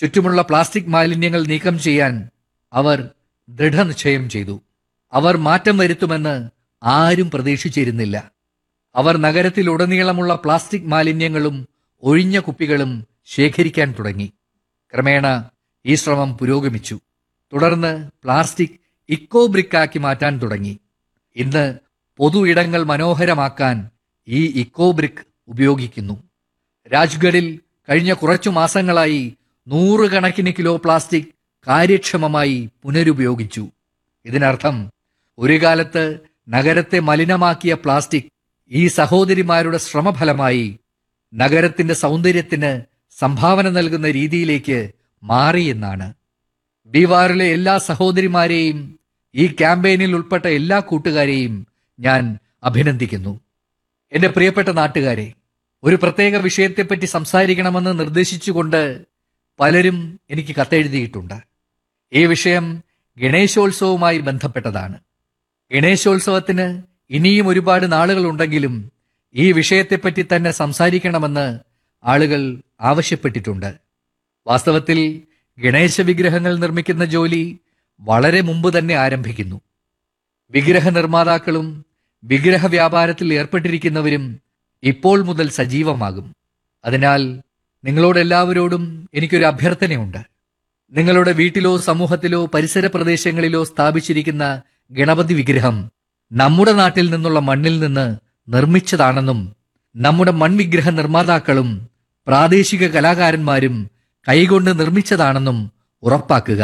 ചുറ്റുമുള്ള പ്ലാസ്റ്റിക് മാലിന്യങ്ങൾ നീക്കം ചെയ്യാൻ അവർ ദൃഢനിശ്ചയം ചെയ്തു അവർ മാറ്റം വരുത്തുമെന്ന് ആരും പ്രതീക്ഷിച്ചിരുന്നില്ല അവർ നഗരത്തിലുടനീളമുള്ള പ്ലാസ്റ്റിക് മാലിന്യങ്ങളും ഒഴിഞ്ഞ കുപ്പികളും ശേഖരിക്കാൻ തുടങ്ങി ക്രമേണ ഈ ശ്രമം പുരോഗമിച്ചു തുടർന്ന് പ്ലാസ്റ്റിക് ഇക്കോ ബ്രിക്കാക്കി മാറ്റാൻ തുടങ്ങി ഇന്ന് പൊതു ഇടങ്ങൾ മനോഹരമാക്കാൻ ഈ ഇക്കോ ബ്രിക്ക് ഉപയോഗിക്കുന്നു രാജ്ഗഡിൽ കഴിഞ്ഞ കുറച്ചു മാസങ്ങളായി നൂറുകണക്കിന് കിലോ പ്ലാസ്റ്റിക് കാര്യക്ഷമമായി പുനരുപയോഗിച്ചു ഇതിനർത്ഥം ഒരു കാലത്ത് നഗരത്തെ മലിനമാക്കിയ പ്ലാസ്റ്റിക് ഈ സഹോദരിമാരുടെ ശ്രമഫലമായി നഗരത്തിന്റെ സൗന്ദര്യത്തിന് സംഭാവന നൽകുന്ന രീതിയിലേക്ക് മാറിയെന്നാണ് ബീവാറിലെ എല്ലാ സഹോദരിമാരെയും ഈ ക്യാമ്പയിനിൽ ഉൾപ്പെട്ട എല്ലാ കൂട്ടുകാരെയും ഞാൻ അഭിനന്ദിക്കുന്നു എന്റെ പ്രിയപ്പെട്ട നാട്ടുകാരെ ഒരു പ്രത്യേക വിഷയത്തെപ്പറ്റി സംസാരിക്കണമെന്ന് നിർദ്ദേശിച്ചുകൊണ്ട് പലരും എനിക്ക് കത്തെഴുതിയിട്ടുണ്ട് ഈ വിഷയം ഗണേശോത്സവവുമായി ബന്ധപ്പെട്ടതാണ് ഗണേശോത്സവത്തിന് ഇനിയും ഒരുപാട് നാളുകളുണ്ടെങ്കിലും ഈ വിഷയത്തെപ്പറ്റി തന്നെ സംസാരിക്കണമെന്ന് ആളുകൾ ആവശ്യപ്പെട്ടിട്ടുണ്ട് വാസ്തവത്തിൽ ഗണേശ വിഗ്രഹങ്ങൾ നിർമ്മിക്കുന്ന ജോലി വളരെ മുമ്പ് തന്നെ ആരംഭിക്കുന്നു വിഗ്രഹ നിർമ്മാതാക്കളും വിഗ്രഹ വ്യാപാരത്തിൽ ഏർപ്പെട്ടിരിക്കുന്നവരും ഇപ്പോൾ മുതൽ സജീവമാകും അതിനാൽ നിങ്ങളോടെല്ലാവരോടും എനിക്കൊരു അഭ്യർത്ഥനയുണ്ട് നിങ്ങളുടെ വീട്ടിലോ സമൂഹത്തിലോ പരിസര പ്രദേശങ്ങളിലോ സ്ഥാപിച്ചിരിക്കുന്ന ഗണപതി വിഗ്രഹം നമ്മുടെ നാട്ടിൽ നിന്നുള്ള മണ്ണിൽ നിന്ന് നിർമ്മിച്ചതാണെന്നും നമ്മുടെ മൺവിഗ്രഹ നിർമ്മാതാക്കളും പ്രാദേശിക കലാകാരന്മാരും കൈകൊണ്ട് നിർമ്മിച്ചതാണെന്നും ഉറപ്പാക്കുക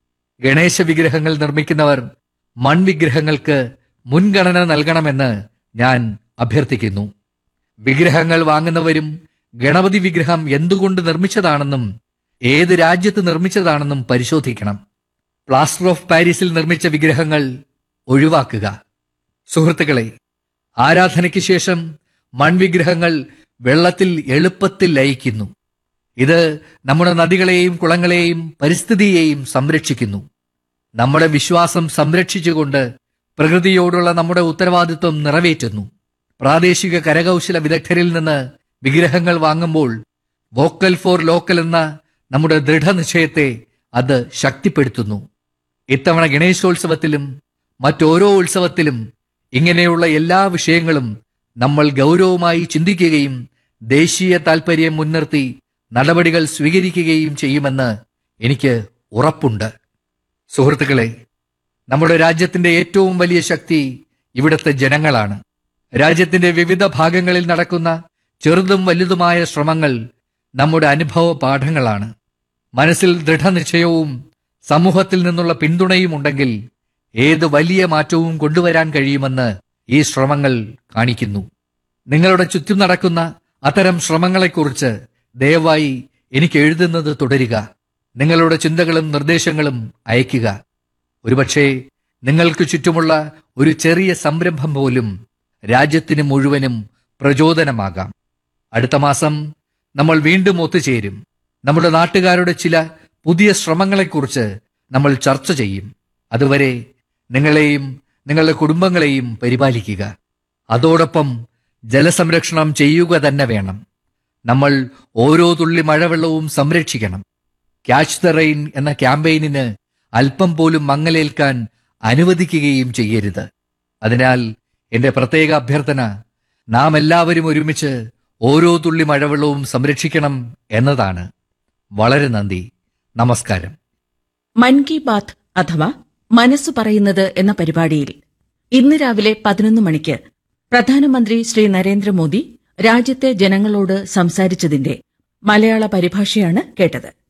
ഗണേശ വിഗ്രഹങ്ങൾ നിർമ്മിക്കുന്നവർ മൺവിഗ്രഹങ്ങൾക്ക് മുൻഗണന നൽകണമെന്ന് ഞാൻ അഭ്യർത്ഥിക്കുന്നു വിഗ്രഹങ്ങൾ വാങ്ങുന്നവരും ഗണപതി വിഗ്രഹം എന്തുകൊണ്ട് നിർമ്മിച്ചതാണെന്നും ഏത് രാജ്യത്ത് നിർമ്മിച്ചതാണെന്നും പരിശോധിക്കണം പ്ലാസ്റ്റർ ഓഫ് പാരീസിൽ നിർമ്മിച്ച വിഗ്രഹങ്ങൾ ഒഴിവാക്കുക സുഹൃത്തുക്കളെ ആരാധനയ്ക്ക് ശേഷം മൺവിഗ്രഹങ്ങൾ വെള്ളത്തിൽ എളുപ്പത്തിൽ ലയിക്കുന്നു ഇത് നമ്മുടെ നദികളെയും കുളങ്ങളെയും പരിസ്ഥിതിയെയും സംരക്ഷിക്കുന്നു നമ്മുടെ വിശ്വാസം സംരക്ഷിച്ചുകൊണ്ട് പ്രകൃതിയോടുള്ള നമ്മുടെ ഉത്തരവാദിത്വം നിറവേറ്റുന്നു പ്രാദേശിക കരകൗശല വിദഗ്ധരിൽ നിന്ന് വിഗ്രഹങ്ങൾ വാങ്ങുമ്പോൾ വോക്കൽ ഫോർ ലോക്കൽ എന്ന നമ്മുടെ ദൃഢനിശ്ചയത്തെ അത് ശക്തിപ്പെടുത്തുന്നു ഇത്തവണ ഗണേശോത്സവത്തിലും മറ്റോരോ ഉത്സവത്തിലും ഇങ്ങനെയുള്ള എല്ലാ വിഷയങ്ങളും നമ്മൾ ഗൗരവമായി ചിന്തിക്കുകയും ദേശീയ താൽപര്യം മുൻനിർത്തി നടപടികൾ സ്വീകരിക്കുകയും ചെയ്യുമെന്ന് എനിക്ക് ഉറപ്പുണ്ട് സുഹൃത്തുക്കളെ നമ്മുടെ രാജ്യത്തിന്റെ ഏറ്റവും വലിയ ശക്തി ഇവിടുത്തെ ജനങ്ങളാണ് രാജ്യത്തിന്റെ വിവിധ ഭാഗങ്ങളിൽ നടക്കുന്ന ചെറുതും വലുതുമായ ശ്രമങ്ങൾ നമ്മുടെ അനുഭവ പാഠങ്ങളാണ് മനസ്സിൽ ദൃഢനിശ്ചയവും സമൂഹത്തിൽ നിന്നുള്ള പിന്തുണയും ഉണ്ടെങ്കിൽ ഏത് വലിയ മാറ്റവും കൊണ്ടുവരാൻ കഴിയുമെന്ന് ഈ ശ്രമങ്ങൾ കാണിക്കുന്നു നിങ്ങളുടെ ചുറ്റും നടക്കുന്ന അത്തരം ശ്രമങ്ങളെക്കുറിച്ച് ദയവായി എനിക്ക് എഴുതുന്നത് തുടരുക നിങ്ങളുടെ ചിന്തകളും നിർദ്ദേശങ്ങളും അയയ്ക്കുക ഒരുപക്ഷെ നിങ്ങൾക്ക് ചുറ്റുമുള്ള ഒരു ചെറിയ സംരംഭം പോലും രാജ്യത്തിന് മുഴുവനും പ്രചോദനമാകാം അടുത്ത മാസം നമ്മൾ വീണ്ടും ഒത്തുചേരും നമ്മുടെ നാട്ടുകാരുടെ ചില പുതിയ ശ്രമങ്ങളെക്കുറിച്ച് നമ്മൾ ചർച്ച ചെയ്യും അതുവരെ നിങ്ങളെയും നിങ്ങളുടെ കുടുംബങ്ങളെയും പരിപാലിക്കുക അതോടൊപ്പം ജലസംരക്ഷണം ചെയ്യുക തന്നെ വേണം നമ്മൾ ഓരോ തുള്ളി മഴവെള്ളവും സംരക്ഷിക്കണം ക്യാച്ച് ദ റെയിൻ എന്ന ക്യാമ്പയിനിന് അല്പം പോലും മങ്ങലേൽക്കാൻ അനുവദിക്കുകയും ചെയ്യരുത് അതിനാൽ എന്റെ പ്രത്യേക അഭ്യർത്ഥന നാം എല്ലാവരും ഒരുമിച്ച് ഓരോ തുള്ളി മഴവെള്ളവും സംരക്ഷിക്കണം എന്നതാണ് വളരെ നന്ദി നമസ്കാരം മൻ കി ബാത്ത് അഥവാ മനസ്സു പറയുന്നത് എന്ന പരിപാടിയിൽ ഇന്ന് രാവിലെ പതിനൊന്ന് മണിക്ക് പ്രധാനമന്ത്രി ശ്രീ നരേന്ദ്രമോദി രാജ്യത്തെ ജനങ്ങളോട് സംസാരിച്ചതിന്റെ മലയാള പരിഭാഷയാണ് കേട്ടത്